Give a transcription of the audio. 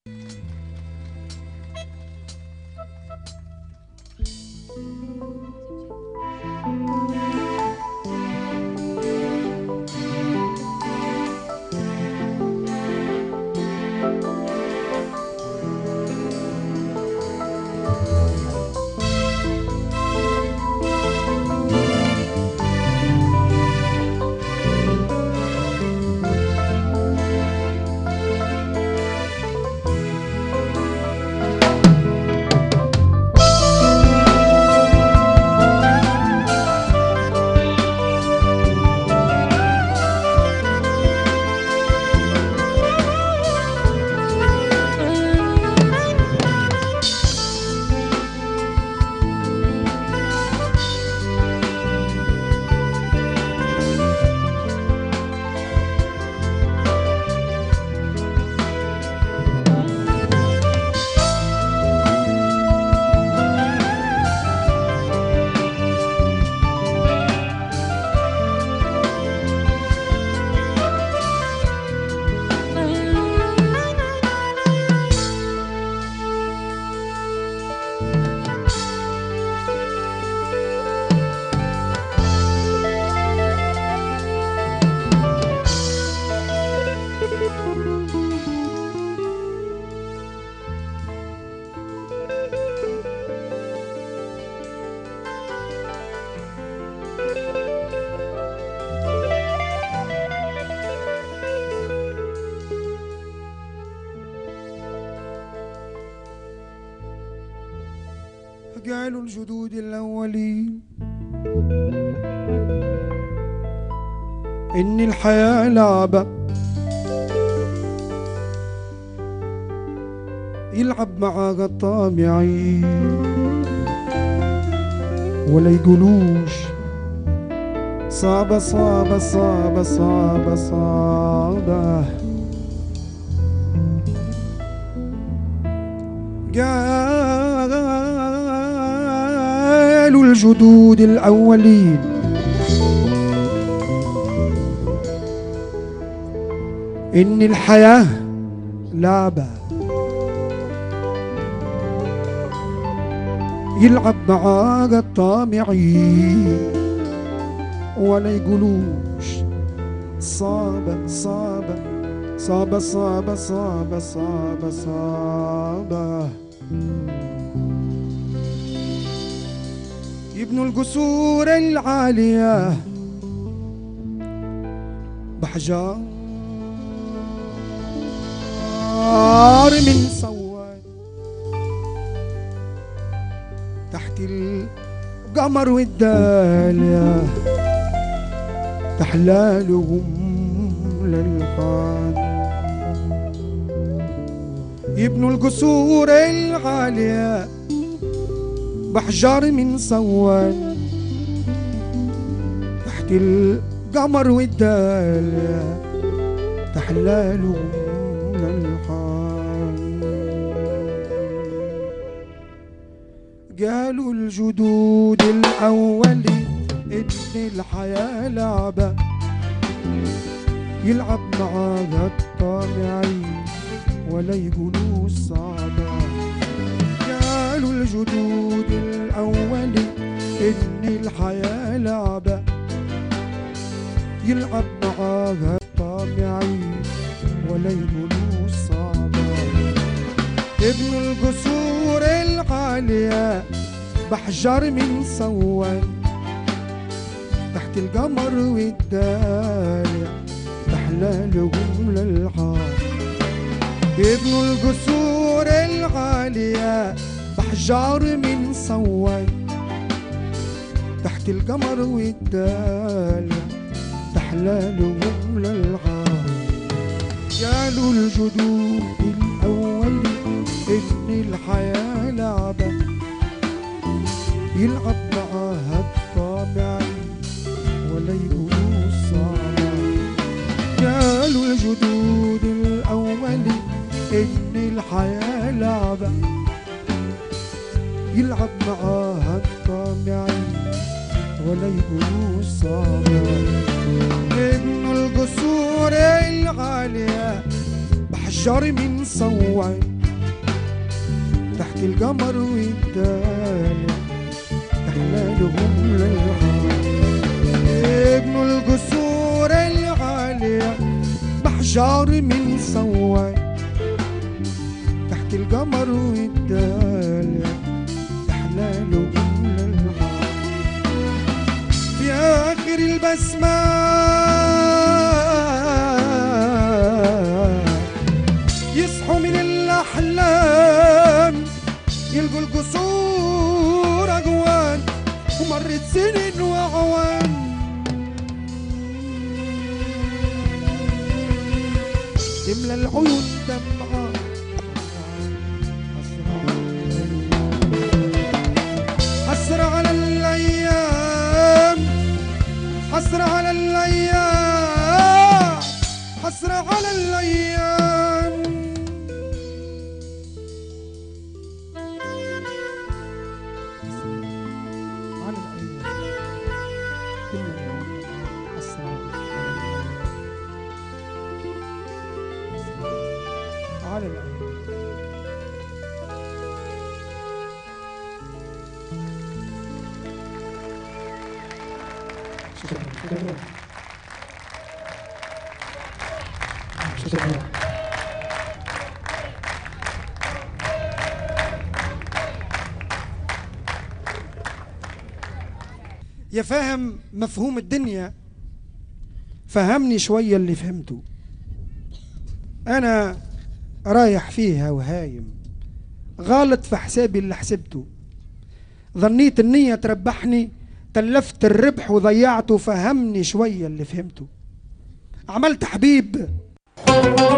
قالوا الجدود الأولين إن الحياة لعبة يلعب معاها الطامعين ولا يقولوش صعبة صعبة صعبة صعبة صعبة قالوا الجدود الأولين إن الحياة لعبة يلعب معاك الطامعين ولا يقولوش صعبة صعبة صعبة صعبة صعبة صعبة صعبة يبنوا القصور العالية بحجار من صوان تحت القمر والدالية تحلالهم للحان يبنوا القصور العالية بحجار من صوان تحت القمر والدالية تحلالهم للحان قالوا الجدود الأولين إن الحياة لعبة يلعب معاها الطامعين ولا يقولوا صعبة قالوا الجدود الأولين إن الحياة لعبة يلعب معاها الطامعين ولا يقولوا صعبة ابن القصور العالية بحجر من صوان تحت القمر والدالية تحلالهم للحار ابن القصور العالية بحجار من صوان تحت القمر والدالية تحلالهم للحار قالوا الجدود الأول إن الحياة لعبة يلعب معاها الطامعين ولا يقولوا صعبة قالوا الجدود الأول إن الحياة لعبة يلعب معاها الطامعين ولا يقولوا صعبة ابن القصور العالية بحجر من صوان تحت القمر والدالع أحلالهم للعار يبنوا القصور العالية بحجار من صوان تحت القمر والدالع أحلالهم للعار في آخر البسمات يصحوا من الأحلام يلقوا القصور أقوان ومرت سنين وأعوام تملى العيون دمعة حسرة على الأيام حسرة على الأيام حسرة على الأيام على الأيام كل الأيام حسرة على الأيام على الأيام شكرا شكرا شكرا يا فاهم مفهوم الدنيا فهمني شوية اللي فهمته أنا رايح فيها وهايم غلط في حسابي اللي حسبته ظنيت النية تربحني تلفت الربح وضيعته فهمني شوية اللي فهمته عملت حبيب